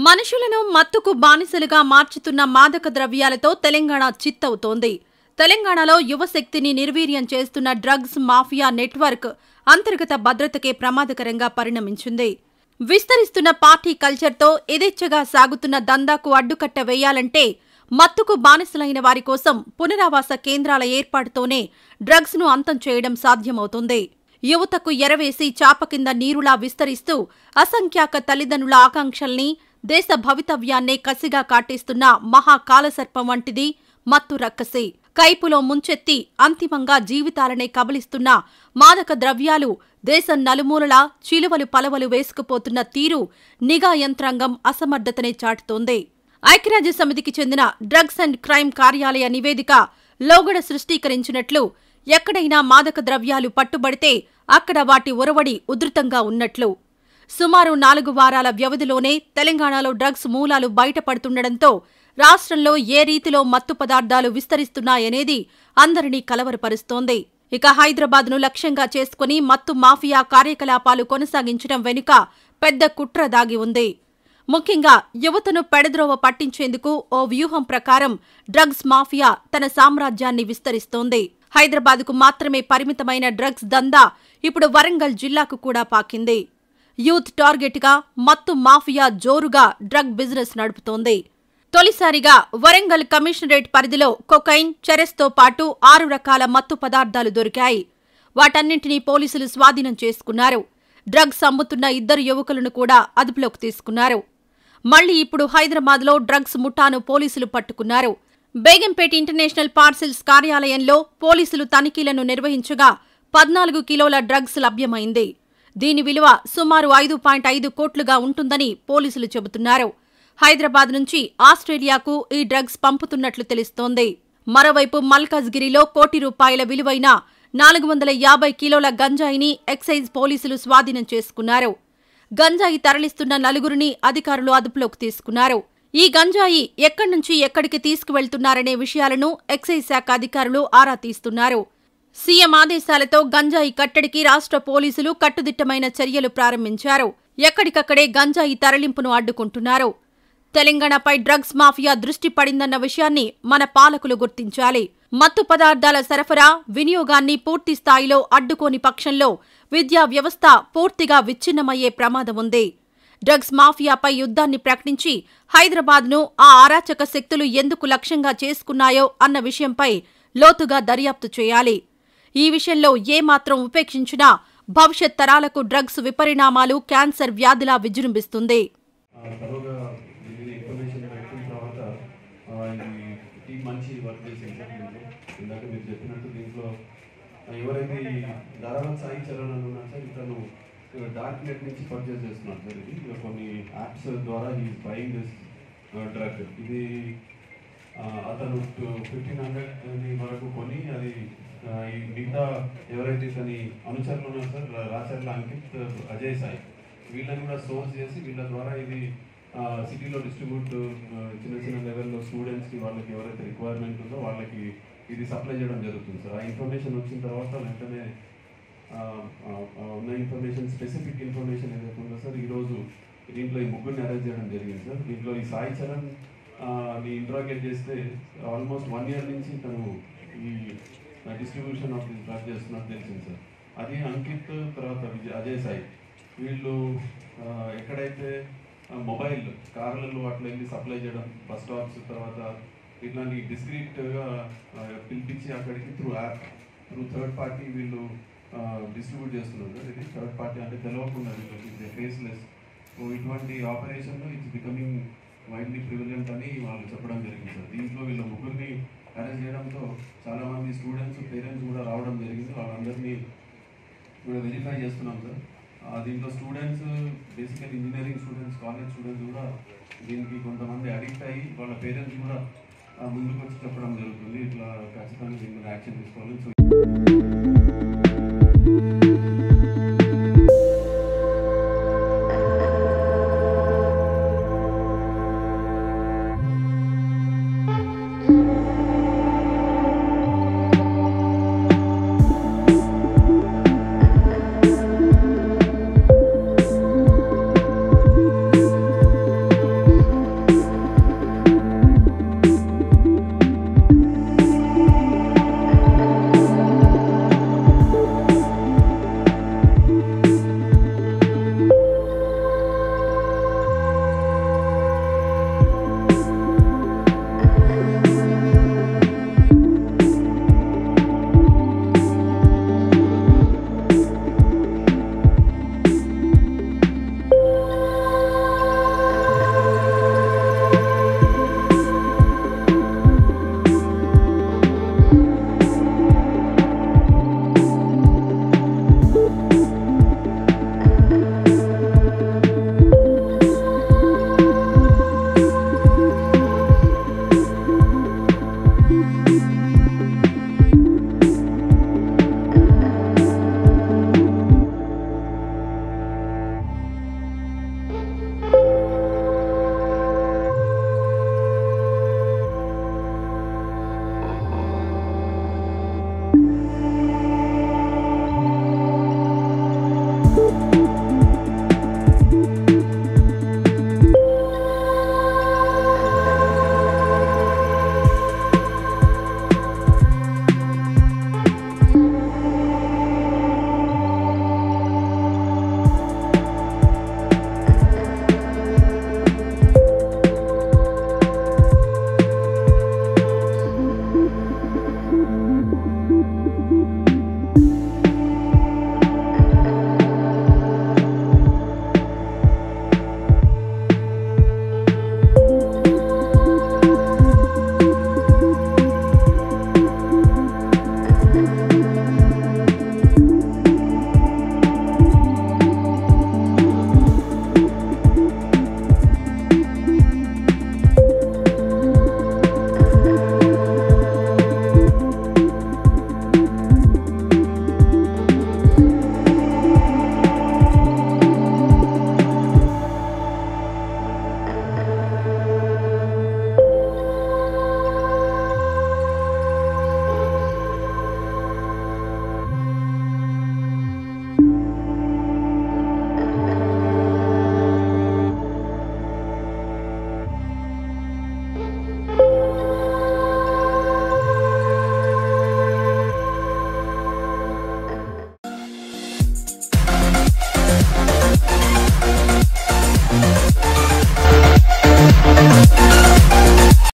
మనుషులను మత్తుకు బానిసలుగా మార్చుతున్న మాదక ద్రవ్యాలతో తెలంగాణ చిత్తవుతోంది తెలంగాణలో యువశక్తిని నిర్వీర్యం చేస్తున్న డ్రగ్స్ మాఫియా నెట్వర్క్ అంతర్గత భద్రతకే ప్రమాదకరంగా పరిణమించింది విస్తరిస్తున్న పార్టీ కల్చర్తో యథేచ్ఛగా సాగుతున్న దందాకు అడ్డుకట్ట వేయాలంటే మత్తుకు బానిసలైన వారి కోసం పునరావాస కేంద్రాల ఏర్పాటుతోనే డ్రగ్స్ ను అంతం చేయడం సాధ్యమవుతుంది యువతకు ఎరవేసి చాప కింద నీరులా విస్తరిస్తూ అసంఖ్యాక తల్లిదండ్రుల ఆకాంక్షల్ని దేశ భవితవ్యాన్నే కసిగా కాటేస్తున్న మహాకాలసర్పం వంటిది మత్తు రక్కసి కైపులో ముంచెత్తి అంతిమంగా జీవితాలనే కబలిస్తున్న మాదక ద్రవ్యాలు దేశం నలుమూలలా చిలువలు పలవలు వేసుకుపోతున్న తీరు నిఘా యంత్రాంగం అసమర్థతనే చాటుతోంది ఐక్యరాజ్య సమితికి చెందిన డ్రగ్స్ అండ్ క్రైమ్ కార్యాలయ నివేదిక లోగడ సృష్టీకరించినట్లు ఎక్కడైనా మాదక ద్రవ్యాలు పట్టుబడితే అక్కడ వాటి ఒరవడి ఉధృతంగా ఉన్నట్లు సుమారు నాలుగు వారాల వ్యవధిలోనే తెలంగాణలో డ్రగ్స్ మూలాలు బయటపడుతుండటంతో రాష్ట్రంలో ఏ రీతిలో మత్తు పదార్థాలు విస్తరిస్తున్నాయనేది అందరినీ కలవరపరుస్తోంది ఇక హైదరాబాద్ను లక్ష్యంగా చేసుకుని మత్తు మాఫియా కార్యకలాపాలు కొనసాగించడం వెనుక పెద్ద కుట్ర దాగి ఉంది ముఖ్యంగా యువతను పెడద్రోవ పట్టించేందుకు ఓ వ్యూహం ప్రకారం డ్రగ్స్ మాఫియా తన సామ్రాజ్యాన్ని విస్తరిస్తోంది హైదరాబాద్కు మాత్రమే పరిమితమైన డ్రగ్స్ దందా ఇప్పుడు వరంగల్ జిల్లాకు కూడా పాకింది యూత్ టార్గెట్గా మత్తు మాఫియా జోరుగా డ్రగ్ బిజినెస్ నడుపుతోంది తొలిసారిగా వరంగల్ కమిషనరేట్ పరిధిలో కొకైన్ చెరెస్తో పాటు ఆరు రకాల మత్తు పదార్థాలు దొరికాయి వాటన్నింటినీ పోలీసులు స్వాధీనం చేసుకున్నారు డ్రగ్స్ అమ్ముతున్న ఇద్దరు యువకులను కూడా అదుపులోకి తీసుకున్నారు మళ్లీ ఇప్పుడు హైదరాబాద్లో డ్రగ్స్ ముఠాను పోలీసులు పట్టుకున్నారు బేగంపేట ఇంటర్నేషనల్ పార్సిల్స్ కార్యాలయంలో పోలీసులు తనిఖీలను నిర్వహించగా పద్నాలుగు కిలోల డ్రగ్స్ లభ్యమైంది దీని విలువ సుమారు ఐదు పాయింట్ ఐదు కోట్లుగా ఉంటుందని పోలీసులు చెబుతున్నారు హైదరాబాద్ నుంచి ఆస్ట్రేలియాకు ఈ డ్రగ్స్ పంపుతున్నట్లు తెలుస్తోంది మరోవైపు మల్కాజ్గిరిలో కోటి రూపాయల విలువైన నాలుగు వందల యాభై కిలోల గంజాయిని ఎక్సైజ్ పోలీసులు స్వాధీనం చేసుకున్నారు గంజాయి తరలిస్తున్న నలుగురిని అధికారులు అదుపులోకి తీసుకున్నారు ఈ గంజాయి ఎక్కడి నుంచి ఎక్కడికి తీసుకువెళ్తున్నారనే విషయాలను ఎక్సైజ్ శాఖ అధికారులు ఆరా తీస్తున్నారు సీఎం ఆదేశాలతో గంజాయి కట్టడికి రాష్ట్ర పోలీసులు కట్టుదిట్టమైన చర్యలు ప్రారంభించారు ఎక్కడికక్కడే గంజాయి తరలింపును అడ్డుకుంటున్నారు తెలంగాణపై డ్రగ్స్ మాఫియా దృష్టి పడిందన్న విషయాన్ని మన పాలకులు గుర్తించాలి మత్తు పదార్థాల సరఫరా వినియోగాన్ని పూర్తి స్థాయిలో అడ్డుకోని పక్షంలో విద్యా వ్యవస్థ పూర్తిగా విచ్ఛిన్నమయ్యే ప్రమాదం ఉంది డ్రగ్స్ మాఫియాపై యుద్ధాన్ని ప్రకటించి హైదరాబాద్ను ఆ అరాచక శక్తులు ఎందుకు లక్ష్యంగా చేసుకున్నాయో అన్న విషయంపై లోతుగా దర్యాప్తు చేయాలి ఈ విషయంలో ఏమాత్రం ఉపేక్షించినా భవిష్యత్ తరాలకు డ్రగ్స్ విపరిణామాలు క్యాన్సర్ వ్యాధిలా విజృంభిస్తుంది ఆ, తరువుగా దీని ఇన్ఫర్మేషన్ పెట్టిన తర్వాత ఆ, ఈ టీం మంచి వర్క్ చేసింది సార్ దీంట్లో ఇందాక మీరు చెప్పినట్టు దీంట్లో ఆ, ఎవరైతే ఈ ధారావాహిక సాయి చరణ్ అని ఉన్నారు సార్ ఇతను డార్క్ నెట్ నుంచి పర్చేస్ చేస్తున్నాడు సార్ ఇది ఇక కొన్ని యాప్స్ ద్వారా ఈ బయింగ్ దిస్ డ్రగ్ ఇది ఆ, అతను ఫిఫ్టీన్ హండ్రెడ్ వరకు కొని అది ఆ, ఈ మిగతా ఎవరైతే ఇతని అనుచరులు ఉన్నారు సార్ రా- రాచర్ల అంకిత్ అజయ్ సాయి వీళ్ళని కూడా సోర్స్ చేసి వీళ్ళ ద్వారా ఇది ఆ, సిటీలో డిస్ట్రిబ్యూట్ ఆ, చిన్న చిన్న లెవెల్లో స్టూడెంట్స్కి వాళ్ళకి ఎవరైతే రిక్వైర్మెంట్ ఉందో వాళ్ళకి ఇది సప్లై చేయడం జరుగుతుంది సార్ ఆ ఇన్ఫర్మేషన్ వచ్చిన తర్వాత వెంటనే ఆ, ఆ, ఆ, ఉన్న ఇన్ఫర్మేషన్ స్పెసిఫిక్ ఇన్ఫర్మేషన్ ఏదైతే ఉందో సార్ ఈరోజు దీంట్లో ఈ ముగ్గురిని అరెస్ట్ చేయడం జరిగింది సార్ దీంట్లో ఈ సాయి చరణ్ ఆ, ని ఇంట్రాగేట్ చేస్తే ఆల్మోస్ట్ వన్ ఇయర్ నుంచి తను ఈ డిస్ట్రిబ్యూషన్ ఆఫ్ దిస్ డ్రగ్ చేస్తున్నట్టు తెలిసింది సార్ అది అంకిత్ తర్వాత విజయ్ అజయ్ సాయి వీళ్ళు ఆ, ఎక్కడైతే మొబైల్ కార్లలో అట్లా వెళ్ళి సప్లై చేయడం బస్ స్టాప్స్ తర్వాత ఇట్లాంటి డిస్క్రీట్గా పిలిపించి అక్కడికి through app through third party వీళ్ళు డిస్ట్రిబ్యూట్ చేస్తున్నారు సార్ ఇది థర్డ్ పార్టీ అంటే తెలియకుండా వీళ్ళకి ఫేస్లెస్ సో ఇటువంటి ఆపరేషన్లో ఇట్స్ బికమింగ్ వైడ్లీ ప్రివిలెంట్ అని వాళ్ళు చెప్పడం జరిగింది సార్ దీంట్లో వీళ్ళ ముగ్గురిని అరెస్ట్ చేయడంతో చాలా మంది స్టూడెంట్స్ పేరెంట్స్ కూడా రావడం జరిగింది వాళ్ళందరినీ కూడా వెరిఫై చేస్తున్నాం సార్ ఆ, దీంట్లో స్టూడెంట్స్ బేసికల్ ఇంజనీరింగ్ స్టూడెంట్స్ కాలేజ్ స్టూడెంట్స్ కూడా దీనికి కొంతమంది అడిక్ట్ అయ్యి వాళ్ళ పేరెంట్స్ కూడా ఆ, ముందుకు వచ్చి చెప్పడం జరుగుతుంది ఇట్లా ఖచ్చితంగా దీని మీద యాక్షన్ తీసుకోవాలి సో